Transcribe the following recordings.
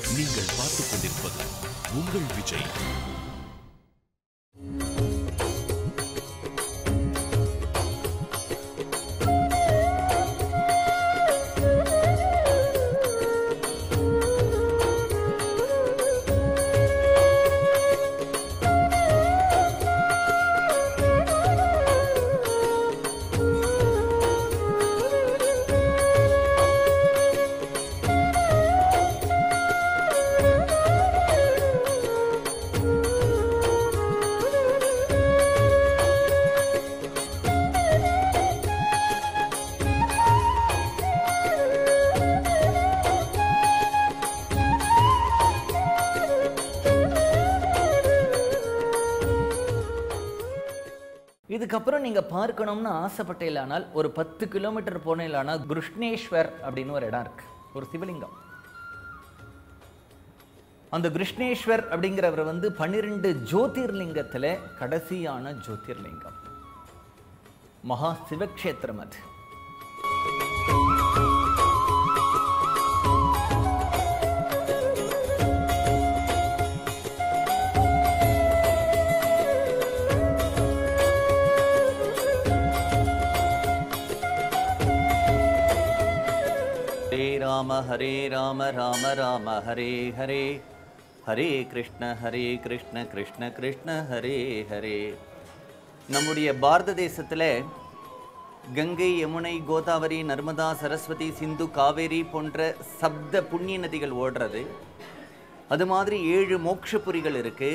நீங்கள் பார்த்துக் கொண்டிருப்பது உங்கள் விஜய் இதுக்கப்புறம் நீங்கள் பார்க்கணும்னு ஆசைப்பட்டீங்களானால் ஒரு பத்து கிலோமீட்டர் போனீங்களானால் கிருஷ்ணேஸ்வர் அப்படின்னு ஒரு இடம் இருக்கு ஒரு சிவலிங்கம் அந்த கிருஷ்ணேஸ்வர் அப்படிங்கிறவர் வந்து பன்னிரெண்டு ஜோதிர்லிங்கத்தில் கடைசியான ஜோதிர்லிங்கம் மகா சிவக்ஷேத்திரம் அது ஹரே ராம ஹரே ராம ராம ராம ஹரே ஹரே ஹரே கிருஷ்ண ஹரே கிருஷ்ண கிருஷ்ண கிருஷ்ண ஹரே ஹரே நம்முடைய பாரத தேசத்தில் கங்கை யமுனை கோதாவரி நர்மதா சரஸ்வதி சிந்து காவேரி போன்ற சப்த புண்ணிய நதிகள் ஓடுறது அது மாதிரி ஏழு மோட்சபுரிகள் இருக்கு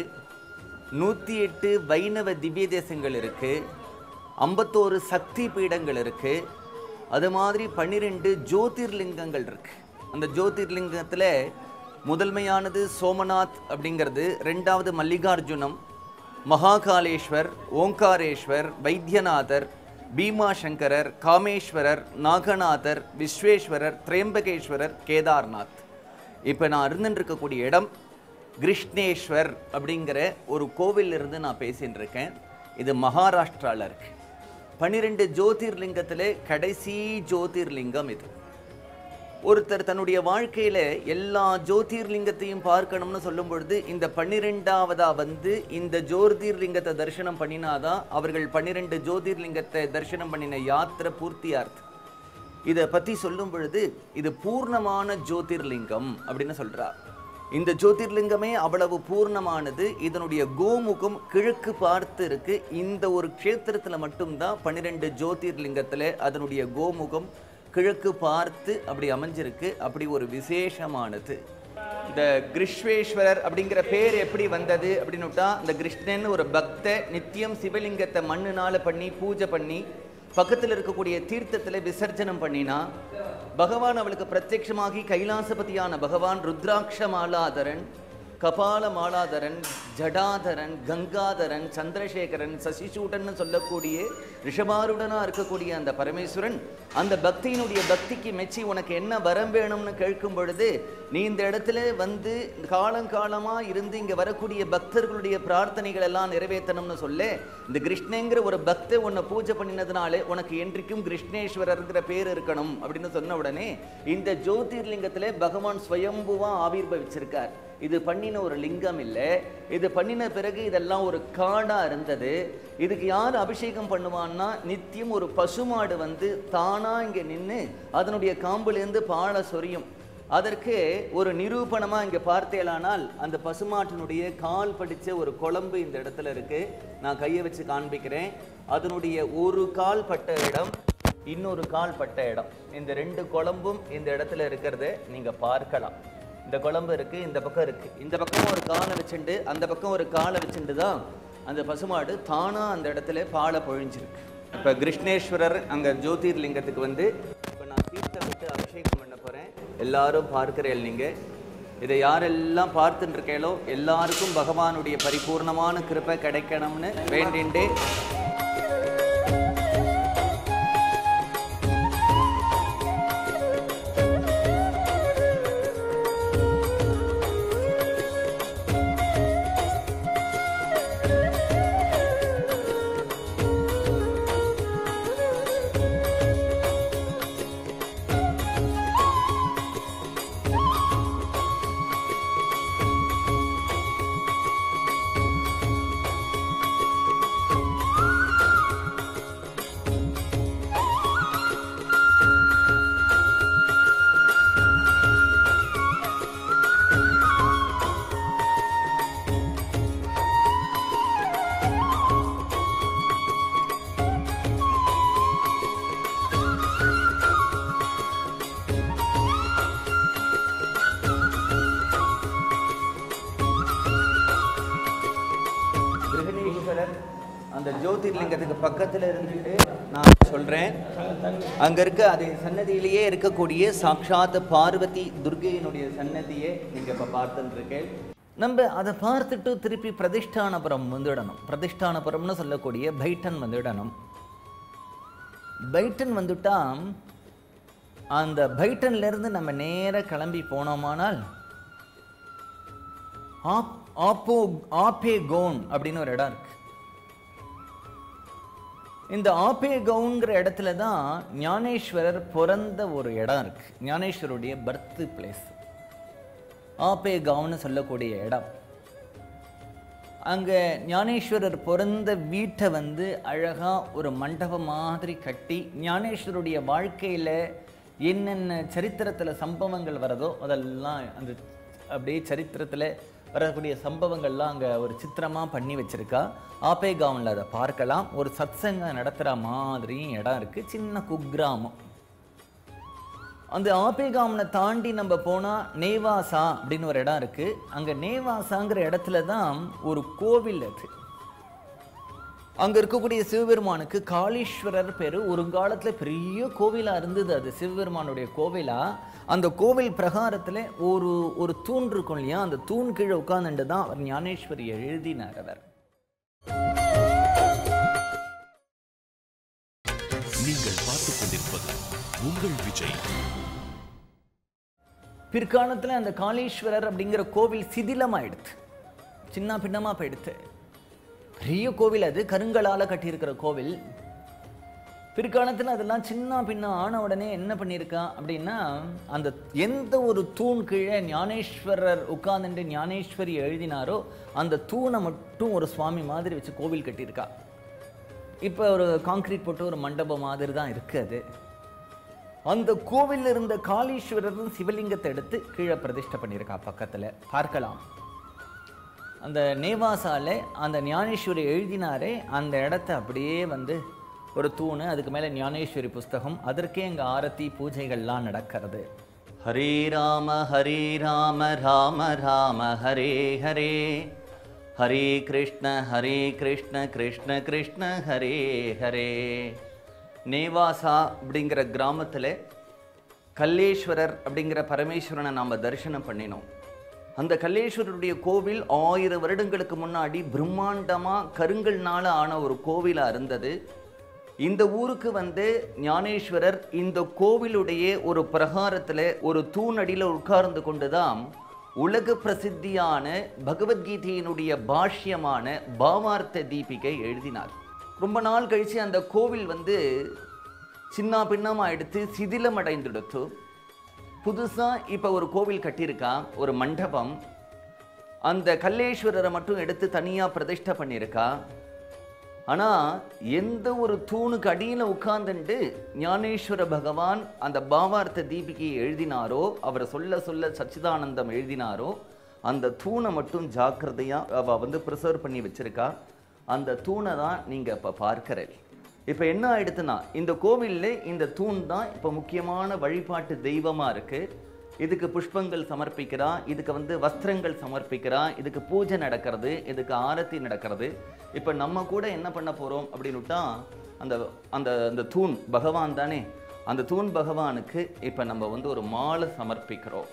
நூற்றி எட்டு வைணவ திவ்ய தேசங்கள் இருக்கு ஐம்பத்தோரு சக்தி பீடங்கள் இருக்கு அது மாதிரி பன்னிரெண்டு ஜோதிர்லிங்கங்கள் இருக்கு அந்த ஜோதிர்லிங்கத்தில் முதன்மையானது சோமநாத் அப்படிங்கிறது ரெண்டாவது மல்லிகார்ஜுனம் மகாகாலேஸ்வர் ஓங்காரேஸ்வர் வைத்தியநாதர் பீமாசங்கரர் காமேஸ்வரர் நாகநாதர் விஸ்வேஸ்வரர் திரையம்பகேஸ்வரர் கேதார்நாத் இப்போ நான் இருந்துட்டு இருக்கக்கூடிய இடம் கிருஷ்ணேஸ்வர் அப்படிங்கிற ஒரு கோவில் இருந்து நான் பேசின்னு இருக்கேன் இது மகாராஷ்டிரால இருக்கு பன்னிரெண்டு ஜோதிர்லிங்கத்திலே கடைசி ஜோதிர்லிங்கம் இது ஒருத்தர் தன்னுடைய வாழ்க்கையில எல்லா ஜோதிர்லிங்கத்தையும் பார்க்கணும்னு சொல்லும் பொழுது இந்த பன்னிரெண்டாவதா வந்து இந்த ஜோதிர்லிங்கத்தை தரிசனம் பண்ணினாதான் அவர்கள் பன்னிரெண்டு ஜோதிர்லிங்கத்தை தரிசனம் பண்ணின யாத்திரை பூர்த்தியார்த்தம் இதை பற்றி சொல்லும் பொழுது இது பூர்ணமான ஜோதிர்லிங்கம் அப்படின்னு சொல்றார் இந்த ஜோதிர்லிங்கமே அவ்வளவு பூர்ணமானது இதனுடைய கோமுகம் கிழக்கு பார்த்து இருக்கு இந்த ஒரு க்ஷேத்திரத்தில் மட்டும்தான் பன்னிரெண்டு ஜோதிர்லிங்கத்தில் அதனுடைய கோமுகம் கிழக்கு பார்த்து அப்படி அமைஞ்சிருக்கு அப்படி ஒரு விசேஷமானது இந்த கிருஷ்வேஸ்வரர் அப்படிங்கிற பேர் எப்படி வந்தது அப்படின்னுட்டா இந்த கிருஷ்ணன் ஒரு பக்த நித்தியம் சிவலிங்கத்தை மண்ணுனால பண்ணி பூஜை பண்ணி பக்கத்தில் இருக்கக்கூடிய தீர்த்தத்தில் விசர்ஜனம் பண்ணினா பகவான் அவளுக்கு பிரத்யட்சமாகி கைலாசபதியான பகவான் ருத்ராட்ச மாலாதரன் கபால மாலாதரன் ஜடாதரன் கங்காதரன் சந்திரசேகரன் சசிசூடன்னு சொல்லக்கூடிய ரிஷபாருடனா இருக்கக்கூடிய அந்த பரமேஸ்வரன் அந்த பக்தியினுடைய பக்திக்கு மெச்சி உனக்கு என்ன வரம் வேணும்னு கேட்கும் பொழுது நீ இந்த இடத்துல வந்து காலங்காலமா இருந்து இங்க வரக்கூடிய பக்தர்களுடைய பிரார்த்தனைகள் எல்லாம் நிறைவேற்றணும்னு சொல்ல இந்த கிருஷ்ணங்கிற ஒரு பக்த உன்னை பூஜை பண்ணினதுனாலே உனக்கு என்றைக்கும் கிருஷ்ணேஸ்வரர்ங்கிற பேர் இருக்கணும் அப்படின்னு சொன்ன உடனே இந்த ஜோதிர்லிங்கத்திலே பகவான் ஸ்வயம்புவா ஆவிர்வவிச்சிருக்கார் இது பண்ணின ஒரு லிங்கம் இல்லை இது பண்ணின பிறகு இதெல்லாம் ஒரு காடா இருந்தது இதுக்கு யார் அபிஷேகம் பண்ணுவான்னா நித்தியம் ஒரு பசுமாடு வந்து தானா இங்க நின்று அதனுடைய காம்புலேருந்து பாலை சொரியும் அதற்கு ஒரு நிரூபணமா இங்க பார்த்தேலானால் அந்த பசுமாட்டினுடைய கால் படிச்ச ஒரு குழம்பு இந்த இடத்துல இருக்கு நான் கையை வச்சு காண்பிக்கிறேன் அதனுடைய ஒரு கால் பட்ட இடம் இன்னொரு கால் பட்ட இடம் இந்த ரெண்டு குழம்பும் இந்த இடத்துல இருக்கிறத நீங்க பார்க்கலாம் இந்த குழம்பு இருக்கு இந்த பக்கம் இருக்கு இந்த பக்கம் ஒரு காலை வச்சுண்டு அந்த பக்கம் ஒரு காலை வச்சுண்டு தான் அந்த பசுமாடு தானா அந்த இடத்துல பாலை பொழிஞ்சிருக்கு இப்ப கிருஷ்ணேஸ்வரர் அங்க ஜோதிர்லிங்கத்துக்கு வந்து இப்ப நான் தீர்த்தம் விட்டு அபிஷேகம் பண்ண போறேன் எல்லாரும் பார்க்கிறேன் நீங்க இதை யாரெல்லாம் பார்த்துட்டு இருக்கேளோ எல்லாருக்கும் பகவானுடைய பரிபூர்ணமான கிருபை கிடைக்கணும்னு வேண்டிண்டே அந்த ஜோதிர்லிங்கத்துக்கு பக்கத்தில் இருந்துட்டு நான் சொல்கிறேன் அங்கே இருக்க அதே சன்னதியிலேயே இருக்கக்கூடிய சாக்ஷாத் பார்வதி துர்கையினுடைய சன்னதியை நீங்கள் இப்போ பார்த்துட்டு இருக்கேன் நம்ம அதை பார்த்துட்டு திருப்பி பிரதிஷ்டானபுரம் வந்துடணும் பிரதிஷ்டானபுரம்னு சொல்லக்கூடிய பைட்டன் வந்துடணும் பைட்டன் வந்துட்டா அந்த பைட்டன்ல இருந்து நம்ம நேரா கிளம்பி போனோமானால் ஆப் ஆப்போ ஆப்பே கவுன் அப்படின்னு ஒரு இடம் இருக்கு இந்த ஆப்பே கவுன்கிற இடத்துல தான் ஞானேஸ்வரர் பிறந்த ஒரு இடம் இருக்கு ஞானேஸ்வருடைய பர்த் பிளேஸ் ஆப்பே கவுன்னு சொல்லக்கூடிய இடம் அங்கே ஞானேஸ்வரர் பிறந்த வீட்டை வந்து அழகாக ஒரு மண்டபம் மாதிரி கட்டி ஞானேஸ்வருடைய வாழ்க்கையில் என்னென்ன சரித்திரத்தில் சம்பவங்கள் வரதோ அதெல்லாம் அந்த அப்படியே சரித்திரத்தில் வரக்கூடிய சம்பவங்கள்லாம் அங்கே ஒரு சித்திரமாக பண்ணி வச்சுருக்கா ஆப்பேகாவில் அதை பார்க்கலாம் ஒரு சத்சங்கம் நடத்துகிற மாதிரியும் இடம் இருக்குது சின்ன குக்கிராமம் அந்த ஆப்பேகாமனை தாண்டி நம்ம போனால் நேவாசா அப்படின்னு ஒரு இடம் இருக்குது அங்கே நேவாசாங்கிற இடத்துல தான் ஒரு கோவில் அது அங்கே இருக்கக்கூடிய சிவபெருமானுக்கு காளீஸ்வரர் பேர் ஒரு காலத்தில் பெரிய கோவிலாக இருந்தது அது சிவபெருமானுடைய கோவிலா அந்த கோவில் பிரகாரத்தில் ஒரு ஒரு தூண் இருக்கும் இல்லையா அந்த தூண் கீழே உட்கார்ந்துட்டு தான் அவர் ஞானேஸ்வரி எழுதினார் அவர் நீங்கள் பார்த்துக் கொண்டிருப்பது உங்கள் விஜய் பிற்காலத்தில் அந்த காளீஸ்வரர் அப்படிங்கிற கோவில் சிதிலமாயிடுது சின்ன பின்னமாக போயிடுது பெரிய கோவில் அது கருங்கலால் கட்டியிருக்கிற கோவில் பிற்காலத்தில் அதெல்லாம் சின்ன பின்ன ஆன உடனே என்ன பண்ணியிருக்கா அப்படின்னா அந்த எந்த ஒரு தூண் கீழே ஞானேஸ்வரர் உட்கார்ந்துட்டு ஞானேஸ்வரி எழுதினாரோ அந்த தூணை மட்டும் ஒரு சுவாமி மாதிரி வச்சு கோவில் கட்டியிருக்கா இப்போ ஒரு காங்க்ரீட் போட்டு ஒரு மண்டபம் மாதிரி தான் இருக்கு அது அந்த கோவில்ல இருந்த காளீஸ்வரரும் சிவலிங்கத்தை எடுத்து கீழே பிரதிஷ்டை பண்ணியிருக்கா பக்கத்தில் பார்க்கலாம் அந்த நேவாசால அந்த ஞானேஸ்வரி எழுதினாரே அந்த இடத்த அப்படியே வந்து ஒரு தூணு அதுக்கு மேலே ஞானேஸ்வரி புஸ்தகம் அதற்கே இங்கே ஆரத்தி பூஜைகள்லாம் நடக்கிறது ஹரே ராம ஹரே ராம ராம ராம ஹரே ஹரே ஹரே கிருஷ்ண ஹரே கிருஷ்ண கிருஷ்ண கிருஷ்ண ஹரே ஹரே நேவாசா அப்படிங்கிற கிராமத்தில் கல்லேஸ்வரர் அப்படிங்கிற பரமேஸ்வரனை நாம் தரிசனம் பண்ணினோம் அந்த கல்லேஸ்வரருடைய கோவில் ஆயிரம் வருடங்களுக்கு முன்னாடி பிரம்மாண்டமாக கருங்கல்னால ஆன ஒரு கோவிலாக இருந்தது இந்த ஊருக்கு வந்து ஞானேஸ்வரர் இந்த கோவிலுடைய ஒரு பிரகாரத்தில் ஒரு தூணடியில் உட்கார்ந்து கொண்டு தான் உலக பிரசித்தியான பகவத்கீதையினுடைய பாஷ்யமான பாவார்த்த தீபிகை எழுதினார் ரொம்ப நாள் கழித்து அந்த கோவில் வந்து சின்ன பின்னமாக எடுத்து சிதிலம் அடைந்துடுத்து புதுசாக இப்போ ஒரு கோவில் கட்டியிருக்கா ஒரு மண்டபம் அந்த கல்லேஸ்வரரை மட்டும் எடுத்து தனியாக பிரதிஷ்டை பண்ணியிருக்கா ஆனால் எந்த ஒரு தூணுக்கு அடியில் உட்கார்ந்துட்டு ஞானேஸ்வர பகவான் அந்த பாவார்த்த தீபிகையை எழுதினாரோ அவர் சொல்ல சொல்ல சச்சிதானந்தம் எழுதினாரோ அந்த தூணை மட்டும் ஜாக்கிரதையாக அவ வந்து ப்ரிசர்வ் பண்ணி வச்சிருக்கா அந்த தூணை தான் நீங்கள் இப்போ பார்க்கிறீர்கள் இப்போ என்ன ஆயிடுத்துன்னா இந்த கோவிலில் இந்த தூண் தான் இப்போ முக்கியமான வழிபாட்டு தெய்வமாக இருக்குது இதுக்கு புஷ்பங்கள் சமர்ப்பிக்கிறா இதுக்கு வந்து வஸ்திரங்கள் சமர்ப்பிக்கிறா இதுக்கு பூஜை நடக்கிறது இதுக்கு ஆரத்தி நடக்கிறது இப்போ நம்ம கூட என்ன பண்ண போகிறோம் அப்படின்னுட்டா அந்த அந்த அந்த தூண் பகவான் தானே அந்த தூண் பகவானுக்கு இப்போ நம்ம வந்து ஒரு மாலை சமர்ப்பிக்கிறோம்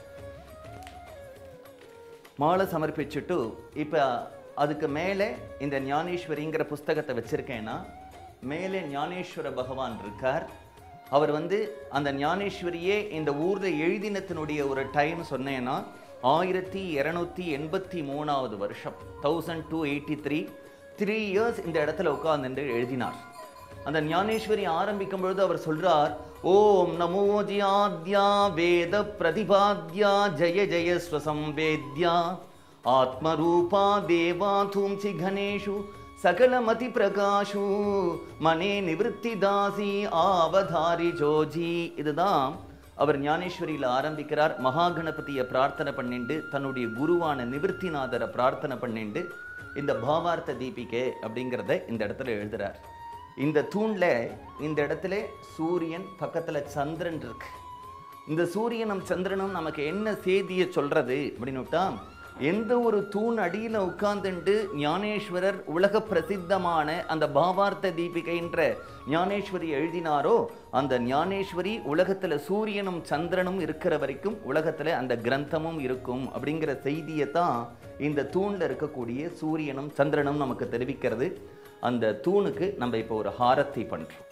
மாலை சமர்ப்பிச்சுட்டு இப்போ அதுக்கு மேலே இந்த ஞானேஸ்வரிங்கிற புஸ்தகத்தை வச்சுருக்கேன்னா மேலே ஞானேஸ்வர பகவான் இருக்கார் அவர் வந்து அந்த ஞானேஸ்வரியே இந்த ஊரில் எழுதினத்தினுடைய ஒரு டைம் சொன்னேன்னா ஆயிரத்தி இரநூத்தி எண்பத்தி மூணாவது வருஷம் thousand two eighty three three years இந்த இடத்துல உட்கார்ந்து எழுதினார் அந்த ஞானேஸ்வரி ஆரம்பிக்கும் பொழுது அவர் சொல்றார் ஓம் நமோ ஜியாத்யா வேத பிரதிபாத்யா ஜெய ஜெய ஸ்வசம்வேத்யா ஆத்மரூபா தேவா தூம்சி கணேஷு சகலமதி பிரகாஷு மனே நிவிருத்தி தாசி ஆவதாரி ஜோஜி இதுதான் அவர் ஞானேஸ்வரியில் ஆரம்பிக்கிறார் மகாகணபதியை பிரார்த்தனை பண்ணிண்டு தன்னுடைய குருவான நிவிருத்திநாதரை பிரார்த்தனை பண்ணிண்டு இந்த பாவார்த்த தீபிகை அப்படிங்கிறத இந்த இடத்துல எழுதுறார் இந்த தூண்ல இந்த இடத்துல சூரியன் பக்கத்துல சந்திரன் இருக்கு இந்த சூரியனும் சந்திரனும் நமக்கு என்ன செய்தியை சொல்றது அப்படின்னுட்டா எந்த ஒரு தூண் அடியில் உட்கார்ந்துட்டு ஞானேஸ்வரர் உலக பிரசித்தமான அந்த பாவார்த்த தீபிகைன்ற ஞானேஸ்வரி எழுதினாரோ அந்த ஞானேஸ்வரி உலகத்துல சூரியனும் சந்திரனும் இருக்கிற வரைக்கும் உலகத்துல அந்த கிரந்தமும் இருக்கும் அப்படிங்கிற செய்தியை தான் இந்த தூண்ல இருக்கக்கூடிய சூரியனும் சந்திரனும் நமக்கு தெரிவிக்கிறது அந்த தூணுக்கு நம்ம இப்போ ஒரு ஹாரத்தி பண்றோம்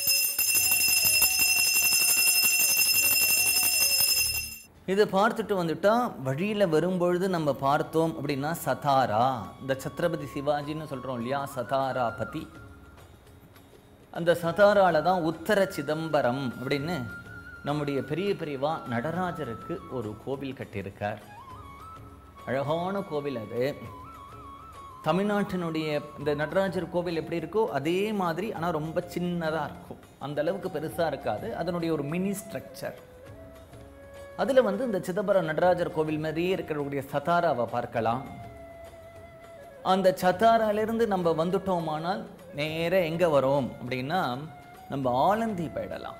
இதை பார்த்துட்டு வந்துட்டா வழியில் வரும்பொழுது நம்ம பார்த்தோம் அப்படின்னா சதாரா இந்த சத்ரபதி சிவாஜின்னு சொல்கிறோம் இல்லையா சதாரா பதி அந்த சதாரால தான் உத்தர சிதம்பரம் அப்படின்னு நம்முடைய பெரிய பெரியவா நடராஜருக்கு ஒரு கோவில் கட்டியிருக்கார் அழகான கோவில் அது தமிழ்நாட்டினுடைய இந்த நடராஜர் கோவில் எப்படி இருக்கோ அதே மாதிரி ஆனால் ரொம்ப சின்னதாக இருக்கும் அந்த அளவுக்கு பெருசாக இருக்காது அதனுடைய ஒரு மினி ஸ்ட்ரக்சர் அதில் வந்து இந்த சிதம்பரம் நடராஜர் கோவில் மாதிரியே இருக்கக்கூடிய சதாராவை பார்க்கலாம் அந்த சத்தாராலேருந்து நம்ம வந்துட்டோமானால் நேரா எங்கே வரோம் அப்படின்னா நம்ம ஆலந்தி போயிடலாம்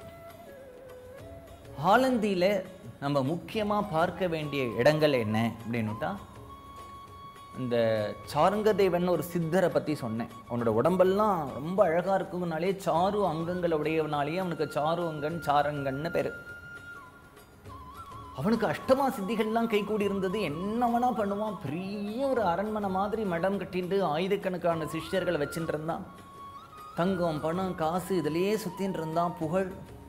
ஆலந்தியில் நம்ம முக்கியமாக பார்க்க வேண்டிய இடங்கள் என்ன அப்படின்னுட்டா இந்த சாருங்கதேவன் ஒரு சித்தரை பற்றி சொன்னேன் அவனோட உடம்பெல்லாம் ரொம்ப அழகாக இருக்குங்கனாலே சாரு அங்கங்கள் உடையவனாலேயே அவனுக்கு சாரு அங்கன் சாரங்கன்னு பேர் அவனுக்கு அஷ்டமா சித்திகள்லாம் கைகூடி இருந்தது என்ன வேணா பண்ணுவான் பெரிய ஒரு அரண்மனை மாதிரி மடம் கட்டிட்டு ஆயுதக்கணக்கான சிஷ்யர்களை வச்சுட்டு இருந்தான் தங்கம் பணம் காசு இதுலயே சுத்தின்னு இருந்தான் புகழ்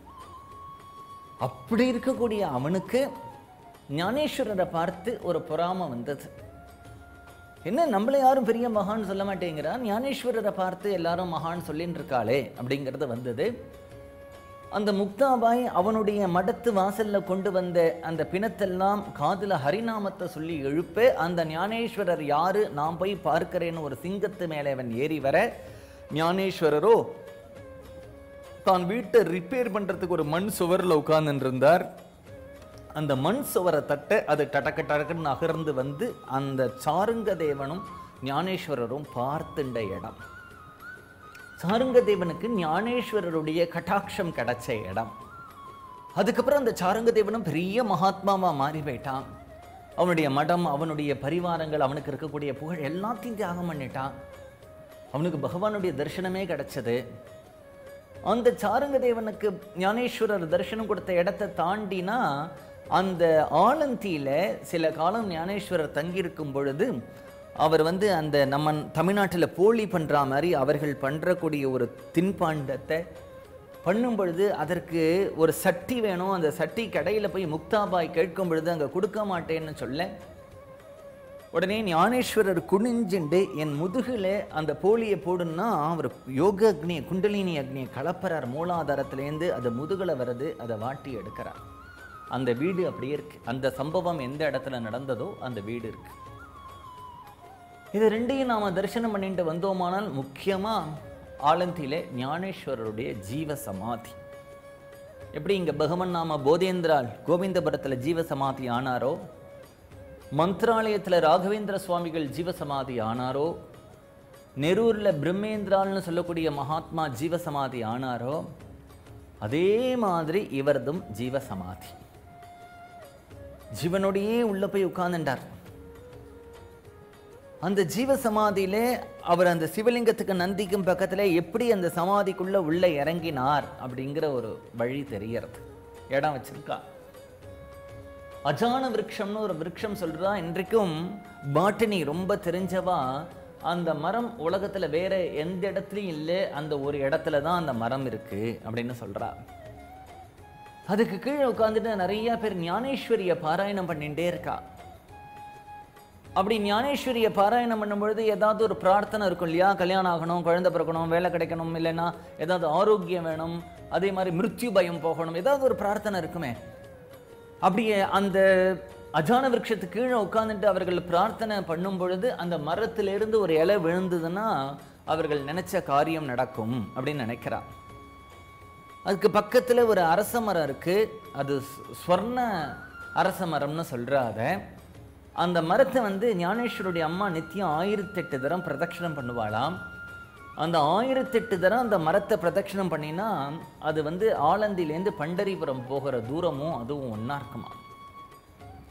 அப்படி இருக்கக்கூடிய அவனுக்கு ஞானேஸ்வரரை பார்த்து ஒரு பொறாமை வந்தது என்ன நம்மளை யாரும் பெரிய மகான் சொல்ல மாட்டேங்கிறா ஞானேஸ்வரரை பார்த்து எல்லாரும் மகான் சொல்லின்னு இருக்காளே அப்படிங்கிறது வந்தது அந்த முக்தாபாய் அவனுடைய மடத்து வாசல்ல கொண்டு வந்த அந்த பிணத்தெல்லாம் காதுல ஹரிநாமத்தை சொல்லி எழுப்ப அந்த ஞானேஸ்வரர் யாரு நான் போய் பார்க்கிறேன்னு ஒரு சிங்கத்து மேலே அவன் ஏறி வர ஞானேஸ்வரரோ தான் வீட்டை ரிப்பேர் பண்றதுக்கு ஒரு மண் சுவர்ல உட்கார்ந்துட்டு இருந்தார் அந்த மண் சுவரை தட்ட அது டடக்க டடக்குன்னு நகர்ந்து வந்து அந்த சாருங்க தேவனும் ஞானேஸ்வரரும் பார்த்துண்ட இடம் சாருங்கதேவனுக்கு ஞானேஸ்வரருடைய கட்டாட்சம் கிடைச்ச இடம் அதுக்கப்புறம் அந்த சாருங்கதேவனும் பெரிய மகாத்மாவா மாறி போயிட்டான் அவனுடைய மடம் அவனுடைய பரிவாரங்கள் அவனுக்கு இருக்கக்கூடிய புகழ் எல்லாத்தையும் தியாகம் பண்ணிட்டான் அவனுக்கு பகவானுடைய தரிசனமே கிடைச்சது அந்த சாருங்கதேவனுக்கு ஞானேஸ்வரர் தரிசனம் கொடுத்த இடத்தை தாண்டினா அந்த ஆலந்தியில சில காலம் ஞானேஸ்வரர் தங்கியிருக்கும் பொழுது அவர் வந்து அந்த நம்ம தமிழ்நாட்டில் போலி பண்ற மாதிரி அவர்கள் பண்றக்கூடிய ஒரு தின்பண்டத்தை பண்ணும் பொழுது அதற்கு ஒரு சட்டி வேணும் அந்த சட்டி கடையில் போய் முக்தாபாய் கேட்கும் பொழுது அங்கே கொடுக்க மாட்டேன்னு சொல்ல உடனே ஞானேஸ்வரர் குனிஞ்சுண்டு என் முதுகில் அந்த போலியை போடுன்னா அவர் யோக அக்னியை குண்டலினி அக்னியை கலப்பறார் மூலாதாரத்திலேருந்து அது முதுகில் வருது அதை வாட்டி எடுக்கிறார் அந்த வீடு அப்படியே இருக்கு அந்த சம்பவம் எந்த இடத்துல நடந்ததோ அந்த வீடு இருக்கு இது ரெண்டையும் நாம தரிசனம் பண்ணிட்டு வந்தோமானால் முக்கியமா ஆலந்தியில ஞானேஸ்வரருடைய ஜீவ சமாதி எப்படி இங்க பகவன் நாம போதேந்திரால் கோவிந்தபுரத்துல ஜீவ சமாதி ஆனாரோ மந்த்ராலயத்துல ராகவேந்திர சுவாமிகள் ஜீவ சமாதி ஆனாரோ நெரூர்ல பிரம்மேந்திரால்னு சொல்லக்கூடிய மகாத்மா ஜீவ சமாதி ஆனாரோ அதே மாதிரி இவரதும் ஜீவ சமாதி ஜீவனோடையே உள்ள போய் உட்கார்ந்துட்டார் அந்த ஜீவ சமாதியிலே அவர் அந்த சிவலிங்கத்துக்கு நந்திக்கும் பக்கத்துல எப்படி அந்த சமாதிக்குள்ள உள்ள இறங்கினார் அப்படிங்கிற ஒரு வழி தெரியறது இடம் வச்சிருக்கா அஜான விருட்சம்னு ஒரு விருட்சம் சொல்றா இன்றைக்கும் பாட்டனி ரொம்ப தெரிஞ்சவா அந்த மரம் உலகத்துல வேற எந்த இடத்துலையும் இல்லை அந்த ஒரு இடத்துல தான் அந்த மரம் இருக்கு அப்படின்னு சொல்றா அதுக்கு கீழே உட்காந்துட்டு நிறைய பேர் ஞானேஸ்வரிய பாராயணம் பண்ணிட்டே இருக்கா அப்படி ஞானேஸ்வரிய பாராயணம் பண்ணும்பொழுது ஏதாவது ஒரு பிரார்த்தனை இருக்கும் இல்லையா கல்யாணம் ஆகணும் குழந்தை பிறக்கணும் வேலை கிடைக்கணும் இல்லைன்னா ஏதாவது ஆரோக்கியம் வேணும் அதே மாதிரி மிருத்யு பயம் போகணும் ஏதாவது ஒரு பிரார்த்தனை இருக்குமே அப்படியே அந்த அஜான விருட்சத்துக்கு கீழே உட்கார்ந்துட்டு அவர்கள் பிரார்த்தனை பண்ணும் பொழுது அந்த மரத்திலிருந்து ஒரு இலை விழுந்ததுன்னா அவர்கள் நினைச்ச காரியம் நடக்கும் அப்படின்னு நினைக்கிறா அதுக்கு பக்கத்துல ஒரு அரச மரம் இருக்கு அது ஸ்- ஸ்வர்ண அரச மரம்னு சொல்றா அதை அந்த மரத்தை வந்து ஞானேஸ்வருடைய அம்மா நித்தியம் ஆயிரத்தெட்டு தரம் பிரதட்சணம் பண்ணுவாளாம் அந்த ஆயிரத்தெட்டு தரம் அந்த மரத்தை பிரதட்சணம் பண்ணினா அது வந்து ஆலந்திலேருந்து பண்டரிபுரம் போகிற தூரமும் அதுவும் ஒன்றா இருக்குமா